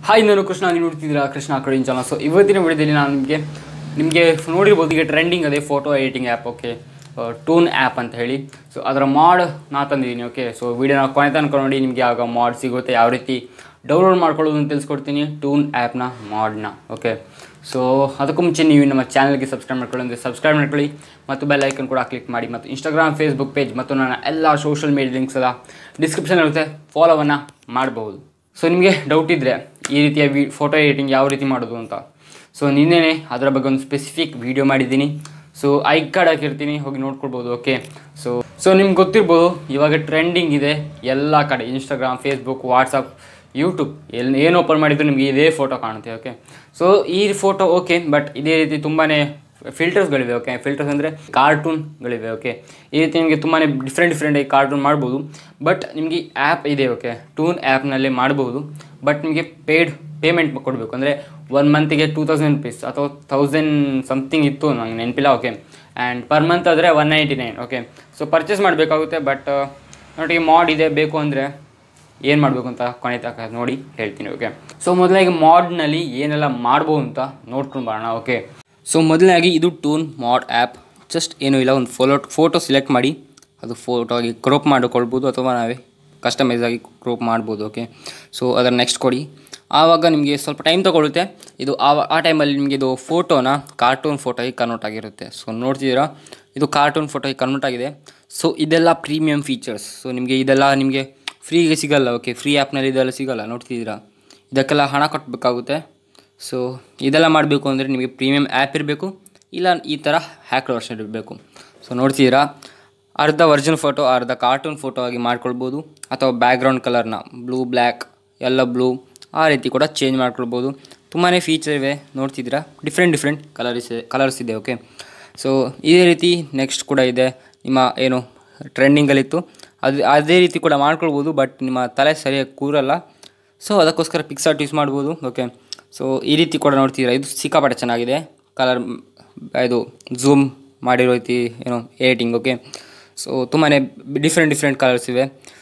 hi ನಾನು ಕೃಷ್ಣ ನೀವು ನೋಡ್ತಿದ್ದೀರಾ ಕೃಷ್ಣ ಕಡಿನ್ ಚಾನಲ್ ಸೊ ಇವತ್ತಿನ ವಿಡಿಯೋದಲ್ಲಿ ನಾನು ನಿಮಗೆ ನಿಮಗೆ ನೋಡಿರ್ಬೋದು ಈಗ ಟ್ರೆಂಡಿಂಗ್ ಅದೇ photo editing app okay toon app ಅಂತ ಹೇಳಿ ಸೊ ಅದರ ಮಾಡ್ ನಾ ತಂದಿದ್ದೀನಿ ಓಕೆ ಸೊ ವಿಡಿಯೋನ ಕೊನೆ ತನಕ ನೋಡಿ ನಿಮಗೆ ಆಗ ಮಾಡ್ ಸಿಗುತ್ತೆ ಯಾವ ರೀತಿ ಡೌನ್ಲೋಡ್ ಮಾಡ್ಕೊಳ್ಳೋದು ಅಂತ ತಿಳಿಸ್ಕೊಡ್ತೀನಿ ಟೂನ್ ಆ್ಯಪ್ನ ಮಾಡನ್ನ ಓಕೆ ಸೊ ಅದಕ್ಕೂ ಮುಂಚೆ ನೀವು ನಮ್ಮ ಚಾನಲ್ಗೆ ಸಬ್ಸ್ಕ್ರೈಬ್ ಮಾಡ್ಕೊಳ್ಳಿ ಅಂದರೆ ಸಬ್ಸ್ಕ್ರೈಬ್ ಮಾಡ್ಕೊಳ್ಳಿ ಮತ್ತು ಬೆಲ್ ಐಕನ್ ಕೂಡ ಕ್ಲಿಕ್ ಮಾಡಿ ಮತ್ತು ಇನ್ಸ್ಟಾಗ್ರಾಮ್ ಫೇಸ್ಬುಕ್ ಪೇಜ್ ಮತ್ತು ನನ್ನ ಎಲ್ಲ ಸೋಷಿಯಲ್ ಮೀಡಿಯಾ ಲಿಂಕ್ಸ್ ಎಲ್ಲ ಡಿಸ್ಕ್ರಿಪ್ಷನ್ ಇರುತ್ತೆ ಫಾಲೋವನ್ನು ಮಾಡಬಹುದು ಸೊ ನಿಮಗೆ ಡೌಟ್ ಇದ್ದರೆ ಈ ರೀತಿಯ ವಿ ಫೋಟೋ ಎಡಿಟಿಂಗ್ ಯಾವ ರೀತಿ ಮಾಡೋದು ಅಂತ ಸೊ ನಿನ್ನೆನೇ ಅದರ ಬಗ್ಗೆ ಒಂದು ಸ್ಪೆಸಿಫಿಕ್ ವೀಡಿಯೋ ಮಾಡಿದ್ದೀನಿ ಸೊ ಐ ಕಾರ್ಡ್ ಹಾಕಿರ್ತೀನಿ ಹೋಗಿ ನೋಡ್ಕೊಳ್ಬೋದು ಓಕೆ ಸೊ ಸೊ ನಿಮ್ಗೆ ಗೊತ್ತಿರ್ಬೋದು ಇವಾಗ ಟ್ರೆಂಡಿಂಗ್ ಇದೆ ಎಲ್ಲ ಕಡೆ ಇನ್ಸ್ಟಾಗ್ರಾಮ್ ಫೇಸ್ಬುಕ್ ವಾಟ್ಸಪ್ ಯೂಟ್ಯೂಬ್ ಎಲ್ಲಿ ಏನು ಓಪನ್ ಮಾಡಿದ್ರು ನಿಮಗೆ ಇದೇ ಫೋಟೋ ಕಾಣುತ್ತೆ ಓಕೆ ಸೊ ಈ ಫೋಟೋ ಓಕೆ ಬಟ್ ಇದೇ ರೀತಿ ತುಂಬಾ ಫಿಲ್ಟರ್ಸ್ಗಳಿವೆ ಓಕೆ ಫಿಲ್ಟರ್ಸ್ ಅಂದರೆ ಕಾರ್ಟೂನ್ಗಳಿವೆ ಓಕೆ ಈ ರೀತಿ ನಿಮಗೆ ತುಂಬಾ ಡಿಫ್ರೆಂಟ್ ಡಿಫ್ರೆಂಟಾಗಿ ಕಾರ್ಟೂನ್ ಮಾಡ್ಬೋದು ಬಟ್ ನಿಮಗೆ ಆ್ಯಪ್ ಇದೆ ಓಕೆ ಟೂನ್ ಆ್ಯಪ್ನಲ್ಲಿ ಮಾಡ್ಬೋದು ಬಟ್ ನಿಮಗೆ ಪೇಯ್ಡ್ ಪೇಮೆಂಟ್ ಕೊಡಬೇಕು ಅಂದರೆ ಒನ್ ಮಂತಿಗೆ ಟೂ ತೌಸಂಡ್ ರುಪೀಸ್ ಅಥವಾ ತೌಸಂಡ್ ಸಮಥಿಂಗ್ ಇತ್ತು ನಂಗೆ ನೆನಪಿಲ್ಲ ಓಕೆ ಆ್ಯಂಡ್ ಪರ್ ಮಂತ್ ಆದರೆ one ninety nine okay so purchase ಮಾಡಬೇಕಾಗುತ್ತೆ ಬಟ್ ನೋಡಿ ಮಾಡ್ ಇದೆ ಬೇಕು ಅಂದರೆ ಏನು ಮಾಡಬೇಕು ಅಂತ ಕೊನೆ ತನಕ ನೋಡಿ ಹೇಳ್ತೀನಿ ಓಕೆ ಸೊ ಮೊದಲಾಗಿ ಮಾಡ್ನಲ್ಲಿ ಏನೆಲ್ಲ ಮಾಡ್ಬೋದು ಅಂತ ನೋಡ್ಕೊಂಡು ಬರೋಣ ಓಕೆ ಸೊ ಮೊದಲನಾಗಿ ಇದು ಟೂನ್ ಮಾಡ್ ಆ್ಯಪ್ ಜಸ್ಟ್ ಏನೂ ಇಲ್ಲ ಒಂದು ಫೋಲೋ ಫೋಟೋ ಸಿಲೆಕ್ಟ್ ಮಾಡಿ ಅದು ಫೋಟೋ ಆಗಿ ಕ್ರೋಪ್ ಮಾಡಿಕೊಳ್ಬೋದು ಅಥವಾ ನಾವೇ ಕಸ್ಟಮೈಸ್ ಆಗಿ ಕ್ರೋಪ್ ಮಾಡ್ಬೋದು ಓಕೆ ಸೊ ಅದರ ನೆಕ್ಸ್ಟ್ ಕೊಡಿ ಆವಾಗ ನಿಮಗೆ ಸ್ವಲ್ಪ ಟೈಮ್ ತೊಗೊಳುತ್ತೆ ಇದು ಆ ಆ ಟೈಮಲ್ಲಿ ನಿಮಗೆ ಇದು ಫೋಟೋನ ಕಾರ್ಟೂನ್ ಫೋಟೋ ಆಗಿ ಕನ್ವರ್ಟ್ ಆಗಿರುತ್ತೆ ಸೊ ನೋಡ್ತಿದ್ದೀರಾ ಇದು ಕಾರ್ಟೂನ್ ಫೋಟೋ ಆಗಿ ಕನ್ವರ್ಟ್ ಆಗಿದೆ ಸೊ ಇದೆಲ್ಲ ಪ್ರೀಮಿಯಂ ಫೀಚರ್ಸ್ ಸೊ ನಿಮಗೆ ಇದೆಲ್ಲ ನಿಮಗೆ ಫ್ರೀಗೆ ಸಿಗಲ್ಲ ಓಕೆ ಫ್ರೀ ಆ್ಯಪ್ನಲ್ಲಿ ಇದೆಲ್ಲ ಸಿಗಲ್ಲ ನೋಡ್ತಿದ್ದೀರಾ ಇದಕ್ಕೆಲ್ಲ ಹಣ ಕಟ್ಟಬೇಕಾಗುತ್ತೆ ಸೊ ಇದೆಲ್ಲ ಮಾಡಬೇಕು ಅಂದರೆ ನಿಮಗೆ ಪ್ರೀಮಿಯಂ ಆ್ಯಪ್ ಇರಬೇಕು ಇಲ್ಲ ಈ ಥರ ಹ್ಯಾಕ್ಡ್ ವರ್ಷನ್ ಇರಬೇಕು ಸೊ ನೋಡ್ತಿದ್ದೀರಾ ಅರ್ಧ ವರ್ಜಿನ್ ಫೋಟೋ ಅರ್ಧ ಕಾರ್ಟೂನ್ ಫೋಟೋ ಆಗಿ ಮಾಡ್ಕೊಳ್ಬೋದು ಅಥವಾ ಬ್ಯಾಕ್ಗ್ರೌಂಡ್ ಕಲರ್ನ ಬ್ಲೂ ಬ್ಲ್ಯಾಕ್ ಎಲ್ಲ ಬ್ಲೂ ಆ ರೀತಿ ಕೂಡ ಚೇಂಜ್ ಮಾಡ್ಕೊಳ್ಬೋದು ತುಂಬಾ ಫೀಚರ್ ಇವೆ ನೋಡ್ತಿದ್ದೀರಾ ಡಿಫ್ರೆಂಟ್ ಡಿಫ್ರೆಂಟ್ ಕಲರ್ಸ್ ಕಲರ್ಸ್ ಇದೆ ಓಕೆ ಸೊ ಇದೇ ರೀತಿ ನೆಕ್ಸ್ಟ್ ಕೂಡ ಇದೆ ನಿಮ್ಮ ಏನು ಟ್ರೆಂಡಿಂಗಲ್ಲಿತ್ತು ಅದು ಅದೇ ರೀತಿ ಕೂಡ ಮಾಡ್ಕೊಳ್ಬೋದು ಬಟ್ ನಿಮ್ಮ ತಲೆ ಸರಿಯಾಗಿ ಕೂರಲ್ಲ ಸೊ ಅದಕ್ಕೋಸ್ಕರ ಪಿಕ್ಸಾರ್ಟ್ ಯೂಸ್ ಮಾಡ್ಬೋದು ಓಕೆ ಸೊ ಈ ರೀತಿ ಕೂಡ ನೋಡ್ತಿದ್ದೀರಾ ಇದು ಸಿಕ್ಕಾಪಟ್ಟೆ ಚೆನ್ನಾಗಿದೆ ಕಲರ್ ಇದು ಝೂಮ್ ಮಾಡಿರೋ ರೀತಿ ಏನೋ ಏಟಿಂಗ್ ಓಕೆ ಸೊ ತುಂಬಾ ಡಿಫ್ರೆಂಟ್ ಡಿಫ್ರೆಂಟ್ ಕಲರ್ಸ್ ಇವೆ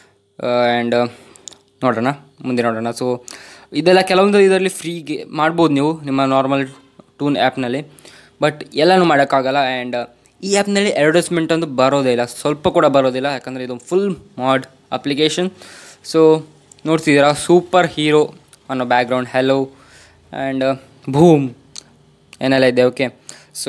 ಆ್ಯಂಡ್ ನೋಡೋಣ ಮುಂದೆ ನೋಡೋಣ ಸೊ ಇದೆಲ್ಲ ಕೆಲವೊಂದು ಇದರಲ್ಲಿ ಫ್ರೀಗೆ ಮಾಡ್ಬೋದು ನೀವು ನಿಮ್ಮ ನಾರ್ಮಲ್ ಟೂನ್ ಆ್ಯಪ್ನಲ್ಲಿ ಬಟ್ ಎಲ್ಲನೂ ಮಾಡೋಕ್ಕಾಗಲ್ಲ ಆ್ಯಂಡ್ ಈ ಆ್ಯಪ್ನಲ್ಲಿ ಅಡ್ವರ್ಟೈಸ್ಮೆಂಟ್ ಅಂತೂ ಬರೋದೇ ಇಲ್ಲ ಸ್ವಲ್ಪ ಕೂಡ ಬರೋದಿಲ್ಲ ಯಾಕಂದರೆ ಇದು ಫುಲ್ ಮಾಡ್ ಅಪ್ಲಿಕೇಶನ್ ಸೊ ನೋಡ್ತಿದ್ದೀರಾ ಸೂಪರ್ ಹೀರೋ ಅನ್ನೋ ಬ್ಯಾಕ್ಗ್ರೌಂಡ್ ಹೆಲೋ ಆ್ಯಂಡ್ ಭೂಮ್ ಏನೆಲ್ಲ ಇದೆ ಓಕೆ ಸೊ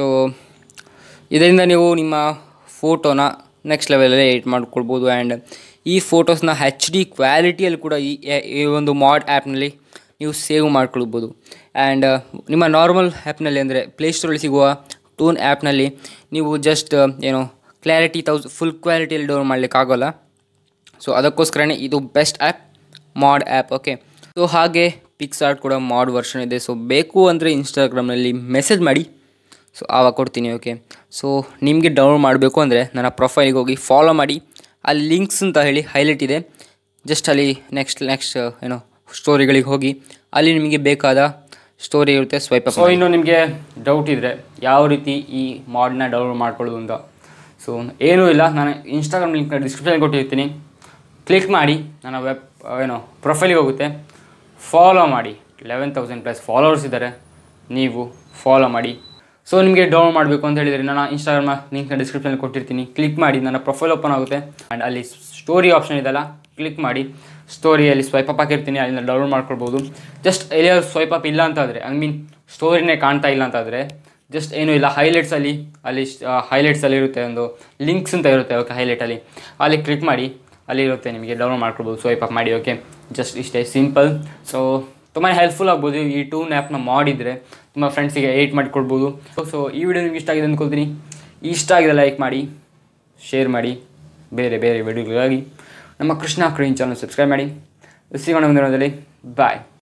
ಇದರಿಂದ ನೀವು ನಿಮ್ಮ ಫೋಟೋನ ನೆಕ್ಸ್ಟ್ ಲೆವೆಲಲ್ಲಿ ಎಡಿಟ್ ಮಾಡ್ಕೊಳ್ಬೋದು ಆ್ಯಂಡ್ ಈ ಫೋಟೋಸ್ನ ಹೆಚ್ ಡಿ ಕ್ವಾಲಿಟಿಯಲ್ಲಿ ಕೂಡ ಈ ಈ ಒಂದು ಮಾಡ್ ಆ್ಯಪ್ನಲ್ಲಿ ನೀವು ಸೇವ್ ಮಾಡ್ಕೊಳ್ಬೋದು ಆ್ಯಂಡ್ ನಿಮ್ಮ ನಾರ್ಮಲ್ ಆ್ಯಪ್ನಲ್ಲಿ ಅಂದರೆ ಪ್ಲೇಸ್ಟೋರಲ್ಲಿ ಸಿಗುವ ಟೂನ್ ಆ್ಯಪ್ನಲ್ಲಿ ನೀವು ಜಸ್ಟ್ ಏನು ಕ್ಲಾರಿಟಿ ತೌಸ್ ಫುಲ್ ಕ್ವಾಲಿಟಿಯಲ್ಲಿ ಡೌನ್ ಮಾಡಲಿಕ್ಕಾಗೋಲ್ಲ ಸೊ ಅದಕ್ಕೋಸ್ಕರನೇ ಇದು best app mod app okay so ಹಾಗೆ ಪಿಕ್ಸಾರ್ಟ್ ಕೂಡ ಮಾಡ್ ವರ್ಷನ್ ಇದೆ ಸೊ ಬೇಕು ಅಂದರೆ ಇನ್ಸ್ಟಾಗ್ರಾಮ್ನಲ್ಲಿ ಮೆಸೇಜ್ ಮಾಡಿ ಸೊ ಆವಾಗ ಕೊಡ್ತೀನಿ ಓಕೆ ಸೊ ನಿಮಗೆ ಡೌನ್ಲೋಡ್ ಮಾಡಬೇಕು ಅಂದರೆ ನನ್ನ ಪ್ರೊಫೈಲಿಗೆ ಹೋಗಿ ಫಾಲೋ ಮಾಡಿ ಅಲ್ಲಿ ಲಿಂಕ್ಸ್ ಅಂತ ಹೇಳಿ ಹೈಲೈಟ್ ಇದೆ ಜಸ್ಟ್ ಅಲ್ಲಿ ನೆಕ್ಸ್ಟ್ ನೆಕ್ಸ್ಟ್ ಏನೋ ಸ್ಟೋರಿಗಳಿಗೆ ಹೋಗಿ ಅಲ್ಲಿ ನಿಮಗೆ ಬೇಕಾದ ಸ್ಟೋರಿ ಇರುತ್ತೆ ಸ್ವೈಪ್ ಸೊ ಇನ್ನು ನಿಮಗೆ ಡೌಟ್ ಇದ್ದರೆ ಯಾವ ರೀತಿ ಈ ಮಾಡನ್ನ ಡೌನ್ಲೋಡ್ ಮಾಡ್ಕೊಳ್ಳೋದು ಅಂತ ಸೊ ಏನೂ ಇಲ್ಲ ನಾನು ಇನ್ಸ್ಟಾಗ್ರಾಮ್ ಲಿಂಕ್ ಡಿಸ್ಕ್ರಿಪ್ಷನ್ ಕೊಟ್ಟಿರ್ತೀನಿ ಕ್ಲಿಕ್ ಮಾಡಿ ನನ್ನ ವೆಬ್ ಏನು ಪ್ರೊಫೈಲಿಗೆ ಹೋಗುತ್ತೆ ಫಾಲೋ ಮಾಡಿ ಲೆವೆನ್ ತೌಸಂಡ್ ಪ್ಲಸ್ ಫಾಲೋವರ್ಸ್ ಇದ್ದಾರೆ ನೀವು ಫಾಲೋ ಮಾಡಿ ಸೊ ನಿಮಗೆ ಡೌನ್ಲೋಡ್ ಮಾಡಬೇಕು ಅಂತ ಹೇಳಿದರೆ ನಾನು ಇನ್ಸ್ಟಾಗ್ರಾಮ್ ಲಿಂಕ್ನ ಡಿಸ್ಕ್ರಿಪ್ಷನಲ್ಲಿ ಕೊಟ್ಟಿರ್ತೀನಿ ಕ್ಲಿಕ್ ಮಾಡಿ ನನ್ನ ಪ್ರೊಫೈಲ್ ಓಪನ್ ಆಗುತ್ತೆ ಆ್ಯಂಡ್ ಅಲ್ಲಿ ಸ್ಟೋರಿ ಆಪ್ಷನ್ ಇದೆಲ್ಲ ಕ್ಲಿಕ್ ಮಾಡಿ ಸ್ಟೋರಿಯಲ್ಲಿ ಸ್ವೈಪ್ ಅಪ್ ಹಾಕಿರ್ತೀನಿ ಅಲ್ಲಿಂದ ಡೌನ್ಲೋಡ್ ಮಾಡ್ಕೊಳ್ಬೋದು ಜಸ್ಟ್ ಎಲ್ಲಿಯಾದ್ರು ಸ್ವೈಪ್ ಅಪ್ ಇಲ್ಲ ಅಂತಾದರೆ ಐ ಮೀನ್ ಸ್ಟೋರಿನೇ ಕಾಣ್ತಾ ಇಲ್ಲ ಅಂತಾದರೆ ಜಸ್ಟ್ ಏನೂ ಇಲ್ಲ ಹೈಲೈಟ್ಸಲ್ಲಿ ಅಲ್ಲಿ ಹೈಲೈಟ್ಸಲ್ಲಿ ಇರುತ್ತೆ ಒಂದು ಲಿಂಕ್ಸ್ ಅಂತ ಇರುತ್ತೆ ಓಕೆ ಹೈಲೈಟಲ್ಲಿ ಅಲ್ಲಿ ಕ್ಲಿಕ್ ಮಾಡಿ ಅಲ್ಲಿ ಇರುತ್ತೆ ನಿಮಗೆ ಡೌನ್ಲೋಡ್ ಮಾಡ್ಕೊಳ್ಬೋದು ಸ್ವೈಪ್ ಅಪ್ ಮಾಡಿ ಓಕೆ ಜಸ್ಟ್ ಇಷ್ಟೇ ಸಿಂಪಲ್ ಸೊ ತುಂಬಾ ಹೆಲ್ಪ್ಫುಲ್ ಆಗ್ಬೋದು ಈ ಟೂನ್ ಆ್ಯಪ್ನ ಮಾಡಿದರೆ ತುಂಬ ಫ್ರೆಂಡ್ಸಿಗೆ ಏಟ್ ಮಾಡಿಕೊಡ್ಬೋದು ಸೊ ಈ ವಿಡಿಯೋ ನಿಮ್ಗೆ ಇಷ್ಟ ಆಗಿದೆ ಅಂದ್ಕೊಳ್ತೀನಿ ಇಷ್ಟ ಆಗಿದೆ ಲೈಕ್ ಮಾಡಿ ಶೇರ್ ಮಾಡಿ ಬೇರೆ ಬೇರೆ ವಿಡಿಯೋಗಳಿಗಾಗಿ ನಮ್ಮ ಕೃಷ್ಣ ಕ್ರೀನ್ ಚಾನಲ್ ಸಬ್ಸ್ಕ್ರೈಬ್ ಮಾಡಿ ಸಿಗೋಣ ಮುಂದಿನದಲ್ಲಿ ಬಾಯ್